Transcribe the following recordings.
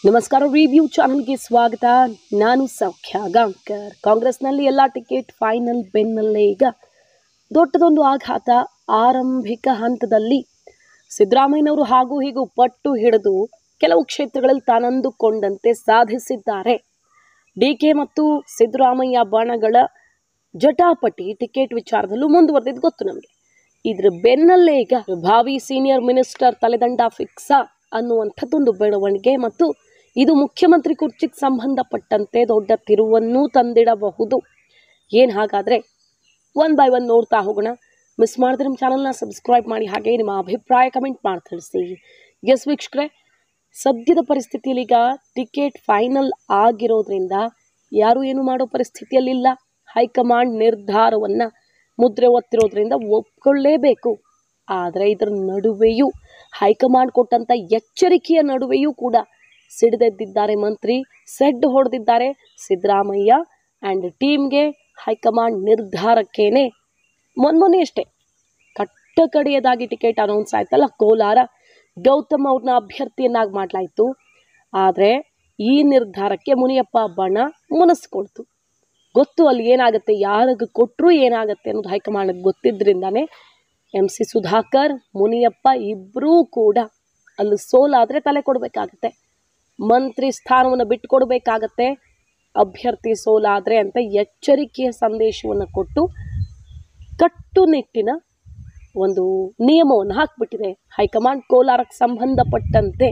ನಮಸ್ಕಾರ ರಿವ್ಯೂ ಚಾನಲ್ಗೆ ಸ್ವಾಗತ ನಾನು ಸೌಖ್ಯ ಗಾಂವ್ಕರ್ ಕಾಂಗ್ರೆಸ್ನಲ್ಲಿ ಎಲ್ಲ ಟಿಕೆಟ್ ಫೈನಲ್ ಬೆನ್ನಲ್ಲೇ ಈಗ ದೊಡ್ಡದೊಂದು ಆಘಾತ ಆರಂಭಿಕ ಹಂತದಲ್ಲಿ ಸಿದ್ದರಾಮಯ್ಯನವರು ಹಾಗೂ ಹೀಗೂ ಪಟ್ಟು ಹಿಡಿದು ಕೆಲವು ಕ್ಷೇತ್ರಗಳಲ್ಲಿ ತಾನಂದುಕೊಂಡಂತೆ ಸಾಧಿಸಿದ್ದಾರೆ ಡಿ ಕೆ ಮತ್ತು ಸಿದ್ದರಾಮಯ್ಯ ಬಣಗಳ ಜಟಾಪಟಿ ಟಿಕೆಟ್ ವಿಚಾರದಲ್ಲೂ ಮುಂದುವರೆದಿದ್ದು ಗೊತ್ತು ನಮಗೆ ಇದ್ರ ಬೆನ್ನಲ್ಲೇ ಈಗ ಭಾವಿ ಸೀನಿಯರ್ ಮಿನಿಸ್ಟರ್ ತಲೆದಂಡ ಫಿಕ್ಸಾ ಅನ್ನುವಂಥದ್ದೊಂದು ಬೆಳವಣಿಗೆ ಮತ್ತು ಇದು ಮುಖ್ಯಮಂತ್ರಿ ಕುರ್ಚಿಗೆ ಸಂಬಂಧಪಟ್ಟಂತೆ ದೊಡ್ಡ ತಿರುವನ್ನೂ ತಂದಿಡಬಹುದು ಏನು ಹಾಗಾದರೆ ಒನ್ ಬೈ ಒನ್ ನೋಡ್ತಾ ಹೋಗೋಣ ಮಿಸ್ ಮಾಡಿದ್ರೆ ನಮ್ಮ ಚಾನಲ್ನ ಸಬ್ಸ್ಕ್ರೈಬ್ ಮಾಡಿ ಹಾಗೆ ನಿಮ್ಮ ಅಭಿಪ್ರಾಯ ಕಮೆಂಟ್ ಮಾಡಿ ತಿಳಿಸಿ ಎಸ್ ವೀಕ್ಷಕರೇ ಸದ್ಯದ ಪರಿಸ್ಥಿತಿಯಲ್ಲಿ ಈಗ ಟಿಕೆಟ್ ಫೈನಲ್ ಆಗಿರೋದ್ರಿಂದ ಯಾರೂ ಏನು ಮಾಡೋ ಪರಿಸ್ಥಿತಿಯಲ್ಲಿಲ್ಲ ಹೈಕಮಾಂಡ್ ನಿರ್ಧಾರವನ್ನು ಮುದ್ರೆ ಒತ್ತಿರೋದ್ರಿಂದ ಒಪ್ಕೊಳ್ಳೇಬೇಕು ಆದರೆ ಇದರ ನಡುವೆಯೂ ಹೈಕಮಾಂಡ್ ಕೊಟ್ಟಂಥ ಎಚ್ಚರಿಕೆಯ ನಡುವೆಯೂ ಕೂಡ ಸಿಡಿದೆದ್ದಿದ್ದಾರೆ ಮಂತ್ರಿ ಸೆಡ್ ಹೊಡೆದಿದ್ದಾರೆ ಸಿದ್ದರಾಮಯ್ಯ ಆ್ಯಂಡ್ ಟೀಮ್ಗೆ ಹೈಕಮಾಂಡ್ ನಿರ್ಧಾರಕ್ಕೇನೆ ಮೊನ್ನೆ ಅಷ್ಟೇ ಕಟ್ಟಕಡೆಯದಾಗಿ ಟಿಕೆಟ್ ಅನೌನ್ಸ್ ಆಯ್ತಲ್ಲ ಕೋಲಾರ ಗೌತಮ್ ಅವ್ರನ್ನ ಅಭ್ಯರ್ಥಿಯನ್ನಾಗಿ ಮಾಡಲಾಯಿತು ಆದರೆ ಈ ನಿರ್ಧಾರಕ್ಕೆ ಮುನಿಯಪ್ಪ ಬಣ ಮುನಿಸ್ಕೊಳ್ತು ಗೊತ್ತು ಅಲ್ಲಿ ಏನಾಗುತ್ತೆ ಯಾರಿಗೆ ಕೊಟ್ಟರು ಏನಾಗುತ್ತೆ ಅನ್ನೋದು ಹೈಕಮಾಂಡ್ಗೆ ಗೊತ್ತಿದ್ದರಿಂದಾನೇ ಎಂ ಸಿ ಸುಧಾಕರ್ ಮುನಿಯಪ್ಪ ಇಬ್ಬರೂ ಕೂಡ ಅಲ್ಲಿ ಸೋಲಾದರೆ ತಲೆ ಕೊಡಬೇಕಾಗತ್ತೆ ಮಂತ್ರಿ ಸ್ಥಾನವನ್ನು ಬಿಟ್ಟುಕೊಡ್ಬೇಕಾಗತ್ತೆ ಅಭ್ಯರ್ಥಿ ಸೋಲಾದರೆ ಅಂತ ಎಚ್ಚರಿಕೆಯ ಸಂದೇಶವನ್ನು ಕೊಟ್ಟು ಕಟ್ಟುನಿಟ್ಟಿನ ಒಂದು ನಿಯಮವನ್ನು ಹಾಕಿಬಿಟ್ಟಿದೆ ಹೈಕಮಾಂಡ್ ಕೋಲಾರಕ್ಕೆ ಸಂಬಂಧಪಟ್ಟಂತೆ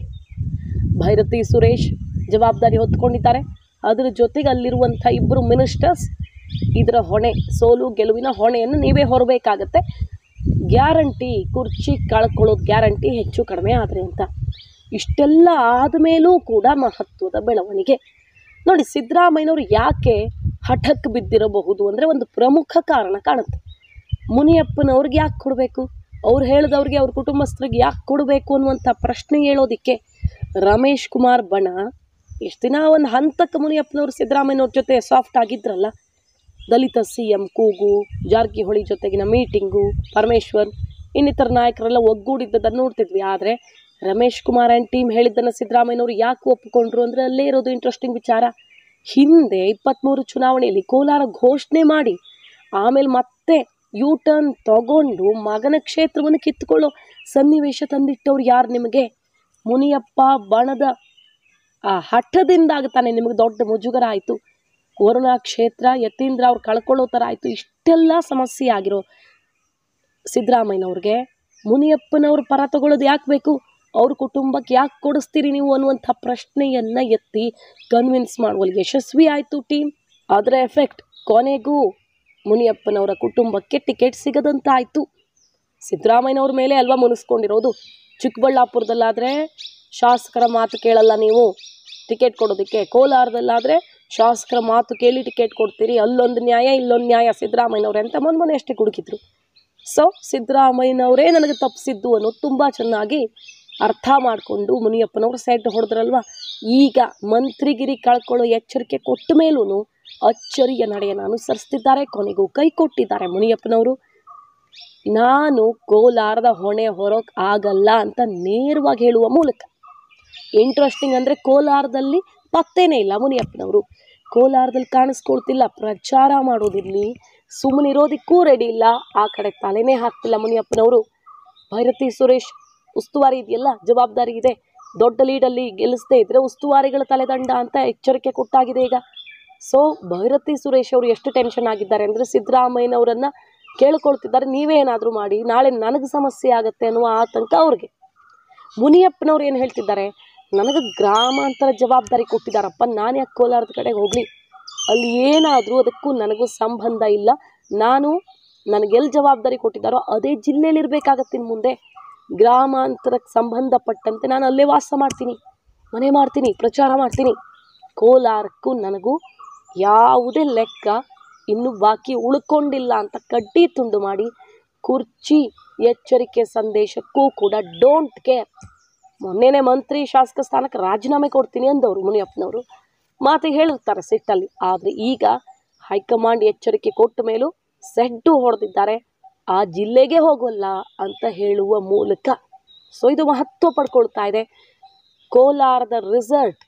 ಭೈರತಿ ಸುರೇಶ್ ಜವಾಬ್ದಾರಿ ಹೊತ್ಕೊಂಡಿದ್ದಾರೆ ಅದರ ಜೊತೆಗೆ ಅಲ್ಲಿರುವಂಥ ಇಬ್ಬರು ಮಿನಿಸ್ಟರ್ಸ್ ಇದರ ಹೊಣೆ ಸೋಲು ಗೆಲುವಿನ ಹೊಣೆಯನ್ನು ನೀವೇ ಹೊರಬೇಕಾಗತ್ತೆ ಗ್ಯಾರಂಟಿ ಕುರ್ಚಿ ಕಳ್ಕೊಳ್ಳೋದು ಗ್ಯಾರಂಟಿ ಹೆಚ್ಚು ಕಡಿಮೆ ಆದರೆ ಅಂತ ಇಷ್ಟೆಲ್ಲ ಆದಮೇಲೂ ಕೂಡ ಮಹತ್ವದ ಬೆಳವಣಿಗೆ ನೋಡಿ ಸಿದ್ದರಾಮಯ್ಯನವರು ಯಾಕೆ ಹಠಕ್ಕೆ ಬಿದ್ದಿರಬಹುದು ಅಂದರೆ ಒಂದು ಪ್ರಮುಖ ಕಾರಣ ಕಾಣುತ್ತೆ ಮುನಿಯಪ್ಪನವ್ರಿಗೆ ಯಾಕೆ ಕೊಡಬೇಕು ಅವ್ರು ಹೇಳಿದವ್ರಿಗೆ ಅವ್ರ ಕುಟುಂಬಸ್ಥರಿಗೆ ಯಾಕೆ ಕೊಡಬೇಕು ಅನ್ನುವಂಥ ಪ್ರಶ್ನೆ ಹೇಳೋದಕ್ಕೆ ರಮೇಶ್ ಕುಮಾರ್ ಬಣ ಎಷ್ಟು ದಿನ ಒಂದು ಹಂತಕ್ಕೆ ಮುನಿಯಪ್ಪನವರು ಸಿದ್ದರಾಮಯ್ಯನವ್ರ ಜೊತೆ ಸಾಫ್ಟ್ ಆಗಿದ್ರಲ್ಲ ದಲಿತ ಸಿ ಎಂ ಕೂಗು ಜಾರಕಿಹೊಳಿ ಜೊತೆಗಿನ ಮೀಟಿಂಗು ಪರಮೇಶ್ವರ್ ಇನ್ನಿತರ ನಾಯಕರೆಲ್ಲ ಒಗ್ಗೂಡಿದ್ದದನ್ನು ನೋಡ್ತಿದ್ವಿ ಆದರೆ ರಮೇಶ್ ಕುಮಾರ್ ಆ್ಯಂಡ್ ಟೀಮ್ ಹೇಳಿದ್ದನ್ನು ಸಿದ್ದರಾಮಯ್ಯನವರು ಯಾಕೆ ಒಪ್ಪಿಕೊಂಡ್ರು ಅಂದರೆ ಅಲ್ಲೇ ಇರೋದು ಇಂಟ್ರೆಸ್ಟಿಂಗ್ ವಿಚಾರ ಹಿಂದೆ ಇಪ್ಪತ್ತ್ಮೂರು ಚುನಾವಣೆಯಲ್ಲಿ ಕೋಲಾರ ಘೋಷಣೆ ಮಾಡಿ ಆಮೇಲೆ ಮತ್ತೆ ಯೂ ಟರ್ನ್ ತಗೊಂಡು ಮಗನ ಕ್ಷೇತ್ರವನ್ನು ಕಿತ್ತುಕೊಳ್ಳೋ ಸನ್ನಿವೇಶ ತಂದಿಟ್ಟವ್ರು ಯಾರು ನಿಮಗೆ ಮುನಿಯಪ್ಪ ಬಣದ ಆ ಹಠದಿಂದಾಗ ತಾನೇ ನಿಮಗೆ ದೊಡ್ಡ ಮುಜುಗರ ಆಯಿತು ವರುಣಾ ಕ್ಷೇತ್ರ ಯತೀಂದ್ರ ಅವ್ರು ಕಳ್ಕೊಳ್ಳೋ ಥರ ಆಯಿತು ಇಷ್ಟೆಲ್ಲ ಸಮಸ್ಯೆ ಆಗಿರೋ ಸಿದ್ದರಾಮಯ್ಯನವ್ರಿಗೆ ಮುನಿಯಪ್ಪನವ್ರ ಪರ ತಗೊಳ್ಳೋದು ಯಾಕೆ ಬೇಕು ಅವ್ರ ಕುಟುಂಬಕ್ಕೆ ಯಾಕೆ ಕೊಡಿಸ್ತೀರಿ ನೀವು ಅನ್ನುವಂಥ ಪ್ರಶ್ನೆಯನ್ನು ಎತ್ತಿ ಕನ್ವಿನ್ಸ್ ಮಾಡುವಲ್ಲಿ ಯಶಸ್ವಿ ಆಯಿತು ಟೀಮ್ ಅದರ ಎಫೆಕ್ಟ್ ಕೊನೆಗೂ ಮುನಿಯಪ್ಪನವರ ಕುಟುಂಬಕ್ಕೆ ಟಿಕೆಟ್ ಸಿಗದಂತಾಯಿತು ಸಿದ್ದರಾಮಯ್ಯನವ್ರ ಮೇಲೆ ಅಲ್ವಾ ಮುನಿಸ್ಕೊಂಡಿರೋದು ಚಿಕ್ಕಬಳ್ಳಾಪುರದಲ್ಲಾದರೆ ಶಾಸಕರ ಮಾತು ಕೇಳಲ್ಲ ನೀವು ಟಿಕೆಟ್ ಕೊಡೋದಕ್ಕೆ ಕೋಲಾರದಲ್ಲಾದರೆ ಶಾಸಕರ ಮಾತು ಕೇಳಿ ಟಿಕೆಟ್ ಕೊಡ್ತೀರಿ ಅಲ್ಲೊಂದು ನ್ಯಾಯ ಇಲ್ಲೊಂದು ನ್ಯಾಯ ಸಿದ್ದರಾಮಯ್ಯನವ್ರೆ ಅಂತ ಮೊನ್ನೆ ಮೊನ್ನೆ ಅಷ್ಟೇ ಕುಡುಕಿದ್ರು ಸೊ ಸಿದ್ದರಾಮಯ್ಯನವರೇ ನನಗೆ ತಪ್ಪಿಸಿದ್ದು ಅನ್ನೋದು ತುಂಬ ಚೆನ್ನಾಗಿ ಅರ್ಥ ಮಾಡಿಕೊಂಡು ಮುನಿಯಪ್ಪನವರು ಸೆಡ್ ಹೊಡೆದ್ರಲ್ವ ಈಗ ಮಂತ್ರಿಗಿರಿ ಕಳ್ಕೊಳ್ಳೋ ಎಚ್ಚರಿಕೆ ಕೊಟ್ಟ ಮೇಲೂ ಅಚ್ಚರಿಯ ನಡೆಯನ್ನು ಅನುಸರಿಸ್ತಿದ್ದಾರೆ ಕೊನೆಗೂ ಕೈ ಕೊಟ್ಟಿದ್ದಾರೆ ಮುನಿಯಪ್ಪನವರು ನಾನು ಕೋಲಾರದ ಹೊಣೆ ಹೊರೋಕೆ ಆಗಲ್ಲ ಅಂತ ನೇರವಾಗಿ ಹೇಳುವ ಮೂಲಕ ಇಂಟ್ರೆಸ್ಟಿಂಗ್ ಅಂದರೆ ಕೋಲಾರದಲ್ಲಿ ಪತ್ತೇನೇ ಇಲ್ಲ ಮುನಿಯಪ್ಪನವರು ಕೋಲಾರದಲ್ಲಿ ಕಾಣಿಸ್ಕೊಳ್ತಿಲ್ಲ ಪ್ರಚಾರ ಮಾಡೋದಿರಲಿ ಸುಮ್ಮನಿರೋದಕ್ಕೂ ರೆಡಿ ಇಲ್ಲ ಆ ಕಡೆ ತಲೆನೇ ಹಾಕ್ತಿಲ್ಲ ಮುನಿಯಪ್ಪನವರು ಭೈರತಿ ಸುರೇಶ್ ಉಸ್ತುವಾರಿ ಇದೆಯಲ್ಲ ಜವಾಬ್ದಾರಿ ಇದೆ ದೊಡ್ಡ ಲೀಡಲ್ಲಿ ಗೆಲ್ಲಿಸದೇ ಇದ್ದರೆ ಉಸ್ತುವಾರಿಗಳ ತಲೆದಂಡ ಅಂತ ಎಚ್ಚರಿಕೆ ಕೊಟ್ಟಾಗಿದೆ ಈಗ ಸೊ ಭೈರತಿ ಸುರೇಶ್ ಅವರು ಎಷ್ಟು ಟೆನ್ಷನ್ ಆಗಿದ್ದಾರೆ ಅಂದರೆ ಸಿದ್ದರಾಮಯ್ಯನವರನ್ನು ಕೇಳ್ಕೊಳ್ತಿದ್ದಾರೆ ನೀವೇ ಏನಾದರೂ ಮಾಡಿ ನಾಳೆ ನನಗೆ ಸಮಸ್ಯೆ ಆಗುತ್ತೆ ಅನ್ನುವ ಆತಂಕ ಅವ್ರಿಗೆ ಮುನಿಯಪ್ಪನವ್ರು ಏನು ಹೇಳ್ತಿದ್ದಾರೆ ನನಗೆ ಗ್ರಾಮಾಂತರ ಜವಾಬ್ದಾರಿ ಕೊಟ್ಟಿದ್ದಾರಪ್ಪ ನಾನು ಯಾಕೆ ಕೋಲಾರದ ಕಡೆಗೆ ಹೋಗಲಿ ಅಲ್ಲಿ ಏನಾದರೂ ಅದಕ್ಕೂ ನನಗೂ ಸಂಬಂಧ ಇಲ್ಲ ನಾನು ನನಗೆಲ್ಲಿ ಜವಾಬ್ದಾರಿ ಕೊಟ್ಟಿದ್ದಾರೋ ಅದೇ ಜಿಲ್ಲೆಯಲ್ಲಿ ಇರಬೇಕಾಗತ್ತೆ ಇನ್ನು ಮುಂದೆ ಗ್ರಾಮಾಂತರಕ್ಕೆ ಸಂಬಂಧಪಟ್ಟಂತೆ ನಾನು ಅಲ್ಲೇ ವಾಸ ಮಾಡ್ತೀನಿ ಮನೆ ಮಾಡ್ತೀನಿ ಪ್ರಚಾರ ಮಾಡ್ತೀನಿ ಕೋಲಾರಕ್ಕೂ ನನಗೂ ಯಾವುದೇ ಲೆಕ್ಕ ಇನ್ನು ಬಾಕಿ ಉಳ್ಕೊಂಡಿಲ್ಲ ಅಂತ ಕಡ್ಡಿ ತುಂಡು ಮಾಡಿ ಕುರ್ಚಿ ಎಚ್ಚರಿಕೆ ಸಂದೇಶಕ್ಕೂ ಕೂಡ ಡೋಂಟ್ ಕೇರ್ ಮೊನ್ನೆನೇ ಮಂತ್ರಿ ಶಾಸಕ ಸ್ಥಾನಕ್ಕೆ ರಾಜೀನಾಮೆ ಕೊಡ್ತೀನಿ ಅಂದವರು ಮುನಿಯಪ್ಪನವರು ಮಾತಿಗೆ ಹೇಳಿರ್ತಾರೆ ಸಿಟ್ಟಲ್ಲಿ ಆದರೆ ಈಗ ಹೈಕಮಾಂಡ್ ಎಚ್ಚರಿಕೆ ಕೊಟ್ಟ ಮೇಲೂ ಸೆಡ್ಡು ಹೊಡೆದಿದ್ದಾರೆ ಆ ಜಿಲ್ಲೆಗೆ ಹೋಗೋಲ್ಲ ಅಂತ ಹೇಳುವ ಮೂಲಕ ಸೊ ಇದು ಮಹತ್ವ ಪಡ್ಕೊಳ್ತಾ ಇದೆ ಕೋಲಾರದ ರಿಸಲ್ಟ್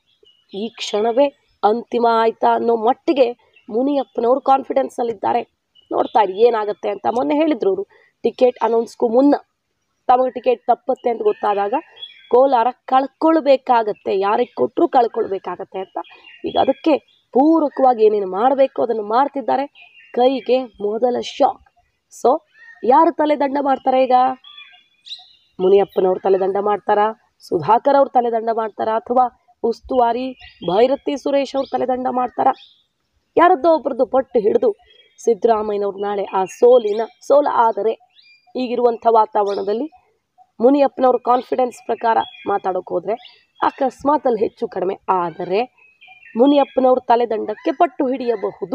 ಈ ಕ್ಷಣವೇ ಅಂತಿಮ ಆಯ್ತಾ ಅನ್ನೋ ಮಟ್ಟಿಗೆ ಮುನಿಯಪ್ಪನವರು ಕಾನ್ಫಿಡೆನ್ಸ್ನಲ್ಲಿದ್ದಾರೆ ನೋಡ್ತಾ ಇರಿ ಏನಾಗುತ್ತೆ ಅಂತ ಮೊನ್ನೆ ಹೇಳಿದ್ರು ಅವರು ಟಿಕೆಟ್ ಅನೌನ್ಸ್ಗೂ ಮುನ್ನ ತಮಗೆ ಟಿಕೆಟ್ ತಪ್ಪುತ್ತೆ ಅಂತ ಗೊತ್ತಾದಾಗ ಕೋಲಾರ ಕಳ್ಕೊಳ್ಬೇಕಾಗತ್ತೆ ಯಾರಿಗೆ ಕೊಟ್ಟರು ಕಳ್ಕೊಳ್ಬೇಕಾಗತ್ತೆ ಅಂತ ಈಗ ಅದಕ್ಕೆ ಪೂರಕವಾಗಿ ಏನೇನು ಮಾಡಬೇಕು ಅದನ್ನು ಮಾಡ್ತಿದ್ದಾರೆ ಕೈಗೆ ಮೊದಲ ಶಾಕ್ ಸೊ ಯಾರು ತಲೆದಂಡ ಮಾಡ್ತಾರೆ ಈಗ ಮುನಿಯಪ್ಪನವ್ರು ತಲೆದಂಡ ಮಾಡ್ತಾರಾ ಸುಧಾಕರ್ ಅವ್ರು ತಲೆದಂಡ ಮಾಡ್ತಾರಾ ಅಥವಾ ಉಸ್ತುವಾರಿ ಭೈರತಿ ಸುರೇಶ್ ಅವ್ರು ತಲೆದಂಡ ಮಾಡ್ತಾರಾ ಯಾರದ್ದೋ ಒಬ್ರದ್ದು ಪಟ್ಟು ಹಿಡಿದು ಸಿದ್ದರಾಮಯ್ಯನವ್ರು ನಾಳೆ ಆ ಸೋಲಿನ ಸೋಲ ಆದರೆ ಈಗಿರುವಂಥ ವಾತಾವರಣದಲ್ಲಿ ಮುನಿಯಪ್ಪನವ್ರ ಕಾನ್ಫಿಡೆನ್ಸ್ ಪ್ರಕಾರ ಮಾತಾಡೋಕೆ ಹೋದರೆ ಅಕಸ್ಮಾತ್ ಅಲ್ಲಿ ಹೆಚ್ಚು ಕಡಿಮೆ ಆದರೆ ಮುನಿಯಪ್ಪನವ್ರ ತಲೆದಂಡಕ್ಕೆ ಪಟ್ಟು ಹಿಡಿಯಬಹುದು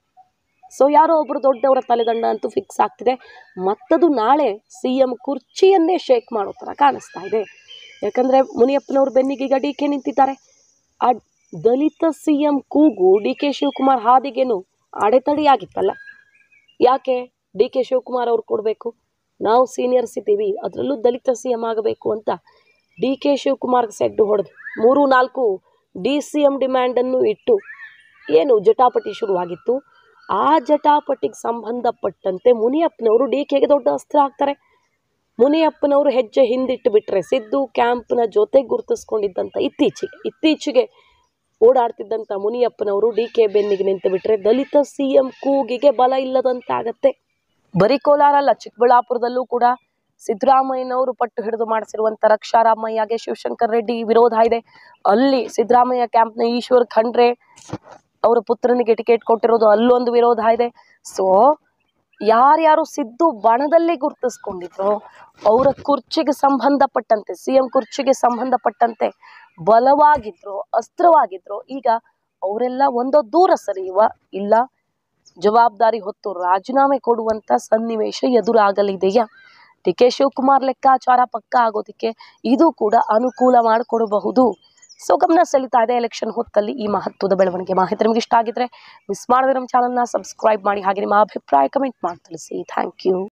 ಸೊ ಯಾರೋ ಒಬ್ಬರು ದೊಡ್ಡವರ ತಲೆದಂಡ ಅಂತೂ ಫಿಕ್ಸ್ ಆಗ್ತಿದೆ ಮತ್ತದು ನಾಳೆ ಸಿ ಎಂ ಕುರ್ಚಿಯನ್ನೇ ಶೇಕ್ ಮಾಡೋ ಥರ ಕಾಣಿಸ್ತಾ ಇದೆ ಯಾಕಂದರೆ ಮುನಿಯಪ್ಪನವ್ರ ಬೆನ್ನಿಗೆ ಈಗ ಡಿ ಕೆ ನಿಂತಿದ್ದಾರೆ ಆ ದಲಿತ ಸಿ ಎಂ ಕೂಗು ಡಿ ಕೆ ಶಿವಕುಮಾರ್ ಹಾದಿಗೇನು ಅಡೆತಡೆಯಾಗಿತ್ತಲ್ಲ ಯಾಕೆ ಡಿ ಕೆ ಶಿವಕುಮಾರ್ ಅವ್ರು ಕೊಡಬೇಕು ನಾವು ಸೀನಿಯರ್ಸ್ ಇದ್ದೀವಿ ಅದರಲ್ಲೂ ದಲಿತ ಸಿ ಎಂ ಆಗಬೇಕು ಅಂತ ಡಿ ಕೆ ಶಿವಕುಮಾರ್ಗೆ ಸೆಡ್ಡು ಹೊಡೆದು ಮೂರು ನಾಲ್ಕು ಡಿ ಸಿ ಎಂ ಡಿಮ್ಯಾಂಡನ್ನು ಇಟ್ಟು ಏನು ಜಟಾಪಟಿ ಶುರುವಾಗಿತ್ತು ಆ ಜಟಾಪಟಿಗೆ ಸಂಬಂಧಪಟ್ಟಂತೆ ಮುನಿಯಪ್ಪನವರು ಡಿ ಕೆಗೆ ದೊಡ್ಡ ಅಸ್ತ್ರ ಹಾಕ್ತಾರೆ ಮುನಿಯಪ್ಪನವರು ಹೆಜ್ಜೆ ಹಿಂದಿಟ್ಟು ಬಿಟ್ಟರೆ ಸಿದ್ದು ಕ್ಯಾಂಪ್ನ ಜೊತೆ ಗುರುತಿಸ್ಕೊಂಡಿದ್ದಂಥ ಇತ್ತೀಚೆಗೆ ಇತ್ತೀಚೆಗೆ ಓಡಾಡ್ತಿದ್ದಂಥ ಮುನಿಯಪ್ಪನವರು ಡಿ ಕೆ ಬೆನ್ನಿಗೆ ನಿಂತು ಬಿಟ್ಟರೆ ದಲಿತ ಸಿ ಎಂ ಕೂಗಿಗೆ ಬಲ ಇಲ್ಲದಂತಾಗತ್ತೆ ಬರೀ ಕೋಲಾರ ಅಲ್ಲ ಚಿಕ್ಕಬಳ್ಳಾಪುರದಲ್ಲೂ ಕೂಡ ಸಿದ್ದರಾಮಯ್ಯನವರು ಪಟ್ಟು ಹಿಡಿದು ಮಾಡಿಸಿರುವಂಥ ರಕ್ಷಾರಾಮಯ್ಯಗೆ ಶಿವಶಂಕರ್ ರೆಡ್ಡಿ ವಿರೋಧ ಇದೆ ಅಲ್ಲಿ ಸಿದ್ದರಾಮಯ್ಯ ಕ್ಯಾಂಪ್ನ ಈಶ್ವರ್ ಖಂಡ್ರೆ ಅವರ ಪುತ್ರನಿಗೆ ಟಿಕೆಟ್ ಕೊಟ್ಟಿರೋದು ಅಲ್ಲೊಂದು ವಿರೋಧ ಇದೆ ಸೊ ಯಾರ್ಯಾರು ಸಿದ್ದು ಬಣದಲ್ಲಿ ಗುರುತಿಸ್ಕೊಂಡಿದ್ರು ಅವರ ಕುರ್ಚಿಗೆ ಸಂಬಂಧಪಟ್ಟಂತೆ ಸಿ ಎಂ ಕುರ್ಚಿಗೆ ಸಂಬಂಧಪಟ್ಟಂತೆ ಬಲವಾಗಿದ್ರು ಅಸ್ತ್ರವಾಗಿದ್ರು ಈಗ ಅವರೆಲ್ಲ ಒಂದೋ ದೂರ ಸರಿಯುವ ಇಲ್ಲ ಜವಾಬ್ದಾರಿ ಹೊತ್ತು ರಾಜೀನಾಮೆ ಕೊಡುವಂತ ಸನ್ನಿವೇಶ ಎದುರಾಗಲಿದೆಯಾ ಡಿ ಕೆ ಶಿವಕುಮಾರ್ ಲೆಕ್ಕಾಚಾರ ಪಕ್ಕ ಆಗೋದಕ್ಕೆ ಇದು ಕೂಡ ಅನುಕೂಲ ಮಾಡಿಕೊಡಬಹುದು ಸೊ ಗಮನ ಸೆಳೀತಾ ಇದೆ ಎಲೆಕ್ಷನ್ ಹೊತ್ತಲ್ಲಿ ಈ ಮಹತ್ವದ ಬೆಳವಣಿಗೆ ಮಾಹಿತಿ ನಿಮಗೆ ಇಷ್ಟ ಆಗಿದ್ರೆ ಮಿಸ್ ಮಾಡಿದ್ರೆ ನಮ್ಮ ಚಾನಲ್ನ ಸಬ್ಸ್ಕ್ರೈಬ್ ಮಾಡಿ ಹಾಗೆ ನಿಮ್ಮ ಅಭಿಪ್ರಾಯ ಕಮೆಂಟ್ ಮಾಡಿ ತಿಳಿಸಿ ಥ್ಯಾಂಕ್ ಯು